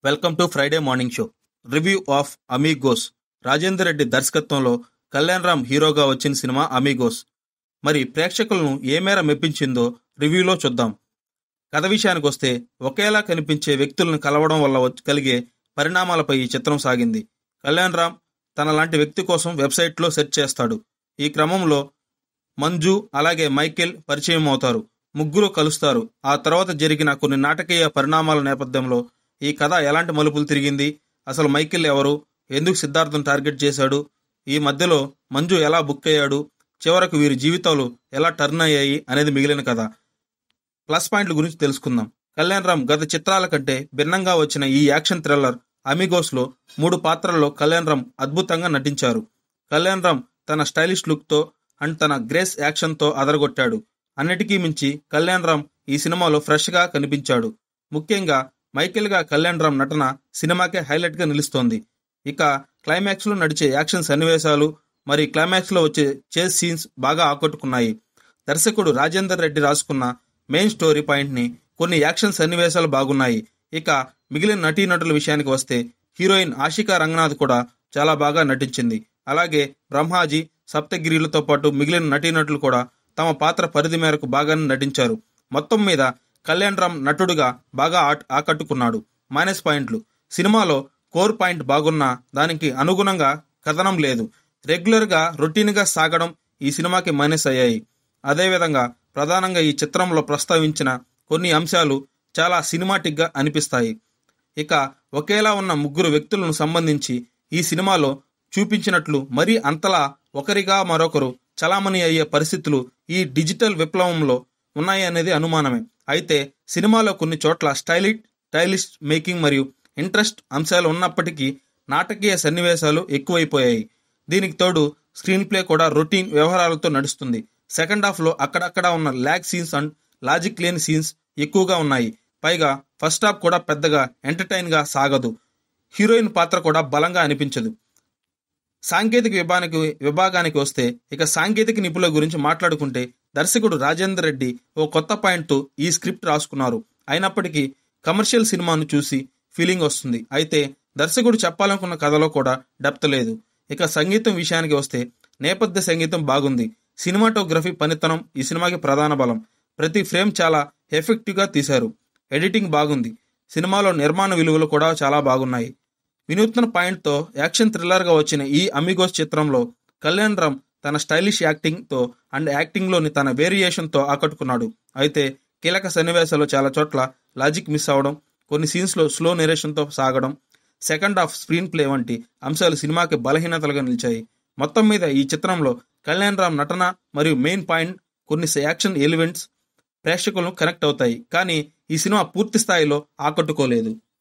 welcome to Friday morning show review of Amigos Rajendra Reddy దర్శకత్వంలో కళ్యాణ్ రామ్ హీరోగా వచ్చిన సినిమా అమీగోస్ మరి ప్రేక్షకులను ఏ మేర మెప్పించిందో రివ్యూలో చూద్దాం కథ విషయానికి వస్తే ఒకేలా కనిపించే వ్యక్తులను కలవడం వల్ల వచ్చి- కలిగే పరిణామాలపై ఈ చిత్రం సాగింది కళ్యాణ్ రామ్ తన లాంటి వ్యక్తి కోసం వెబ్సైట్లో సెర్చ్ చేస్తాడు ఈ క్రమంలో మంజు అలాగే మైకేల్ పరిచయం అవుతారు ముగ్గురు కలుస్తారు ఆ తర్వాత జరిగిన కొన్ని నాటకీయ పరిణామాల నేపథ్యంలో ఈ కథ ఎలాంటి మలుపులు తిరిగింది అసలు మైకేల్ ఎవరు ఎందుకు సిద్ధార్థం టార్గెట్ చేశాడు ఈ మధ్యలో మంజు ఎలా బుక్ అయ్యాడు చివరకు వీరి జీవితాలు ఎలా టర్న్ అయ్యాయి అనేది మిగిలిన కథ ప్లస్ పాయింట్ల గురించి తెలుసుకుందాం కళ్యాణ్ రామ్ గత చిత్రాల కంటే భిన్నంగా వచ్చిన ఈ యాక్షన్ థ్రిల్లర్ అమిగోస్ లో మూడు పాత్రల్లో కళ్యాణ్ రామ్ అద్భుతంగా నటించారు కళ్యాణ్ రామ్ తన స్టైలిష్ లుక్ తో అండ్ తన గ్రేస్ యాక్షన్ తో అదరగొట్టాడు అన్నిటికీ మించి కళ్యాణ్ రామ్ ఈ సినిమాలో ఫ్రెష్ గా కనిపించాడు ముఖ్యంగా మైకేల్ గా కళ్యాణ్ రామ్ నటన సినిమాకే హైలైట్ గా నిలుస్తోంది ఇక క్లైమాక్స్ లో నడిచే యాక్షన్ సన్నివేశాలు మరి క్లైమాక్స్ లో వచ్చే చేస్ సీన్స్ బాగా ఆకట్టుకున్నాయి దర్శకుడు రాజేందర్ రెడ్డి రాసుకున్న మెయిన్ స్టోరీ పాయింట్ ని కొన్ని యాక్షన్ సన్నివేశాలు బాగున్నాయి ఇక మిగిలిన నటీనటుల విషయానికి వస్తే హీరోయిన్ ఆషికా రంగనాథ్ కూడా చాలా బాగా నటించింది అలాగే బ్రహ్మాజీ సప్తగిరిలతో పాటు మిగిలిన నటీనటులు కూడా తమ పాత్ర పరిధి మేరకు బాగానే నటించారు మొత్తం మీద కళ్యాణ్ రామ్ నటుడుగా బాగా ఆట్- ఆకట్టుకున్నాడు మైనస్ పాయింట్లు సినిమాలో కోర్ పాయింట్ బాగున్నా దానికి అనుగుణంగా కథనం లేదు రెగ్యులర్ గా రొటీన్ గా సాగడం ఈ సినిమాకి మైనస్ అయ్యాయి అదేవిధంగా ప్రధానంగా ఈ చిత్రంలో ప్రస్తావించిన కొన్ని అంశాలు చాలా సినిమాటిక్ గా అనిపిస్తాయి ఇక ఒకేలా ఉన్న ముగ్గురు వ్యక్తులను సంబంధించి ఈ సినిమాలో చూపించినట్లు మరీ అంతలా ఒకరిగా మరొకరు చలామణి అయ్యే పరిస్థితులు ఈ డిజిటల్ విప్లవంలో ఉన్నాయి అనేది అనుమానమే అయితే సినిమాలో కొన్ని చోట్ల స్టైలిష్ స్టైలిష్ మేకింగ్ మరియు ఇంట్రెస్ట్ అంశాలు ఉన్నప్పటికీ నాటకీయ సన్నివేశాలు ఎక్కువైపోయాయి దీనికి తోడు స్క్రీన్ ప్లే కూడా రొటీన్ వ్యవహారాలతో నడుస్తుంది సెకండ్ హాఫ్ లో అక్కడక్కడ ఉన్న ల్యాగ్ సీన్స్ అండ్ లాజిక్ లేని సీన్స్ ఎక్కువగా ఉన్నాయి పైగా ఫస్ట్ హాఫ్ కూడా పెద్దగా ఎంటర్టైన్ గా సాగదు హీరోయిన్ పాత్ర కూడా బలంగా అనిపించదు సాంకేతిక విభాగానికి విభాగానికి వస్తే ఇక సాంకేతిక నిపుణుల గురించి మాట్లాడుకుంటే దర్శకుడు రాజేందర్ రెడ్డి ఓ కొత్త పాయింట్తో ఈ స్క్రిప్ట్ రాసుకున్నారు అయినప్పటికీ కమర్షియల్ సినిమాను చూసి ఫీలింగ్ వస్తుంది అయితే దర్శకుడు చెప్పాలనుకున్న కథలో కూడా డెప్త్ లేదు ఇక సంగీతం విషయానికి వస్తే నేపథ్య సంగీతం బాగుంది సినిమాటోగ్రఫీ పనితనం ఈ సినిమాకి ప్రధాన బలం ప్రతి ఫ్రేమ్ చాలా ఎఫెక్టివ్ గా తీశారు ఎడిటింగ్ బాగుంది సినిమాలో నిర్మాణ విలువలు కూడా చాలా బాగున్నాయి వినూత్న పాయింట్తో యాక్షన్ థ్రిల్లర్గా వచ్చిన ఈ అమిగోస్ చిత్రంలో కళ్యాణ్ రామ్ తన స్టైలిష్ యాక్టింగ్తో అండ్ యాక్టింగ్లోని తన వేరియేషన్తో ఆకట్టుకున్నాడు అయితే కీలక సన్నివేశాల్లో చాలా చోట్ల లాజిక్ మిస్ అవ్వడం కొన్ని సీన్స్లో స్లో నెరేషన్తో సాగడం సెకండ్ హాఫ్ స్క్రీన్ ప్లే వంటి అంశాలు సినిమాకి బలహీనతలుగా నిలిచాయి మొత్తం మీద ఈ చిత్రంలో కళ్యాణ్ రామ్ నటన మరియు మెయిన్ పాయింట్ కొన్ని యాక్షన్ ఎలిమెంట్స్ ప్రేక్షకులను కనెక్ట్ అవుతాయి కానీ ఈ సినిమా పూర్తి స్థాయిలో ఆకట్టుకోలేదు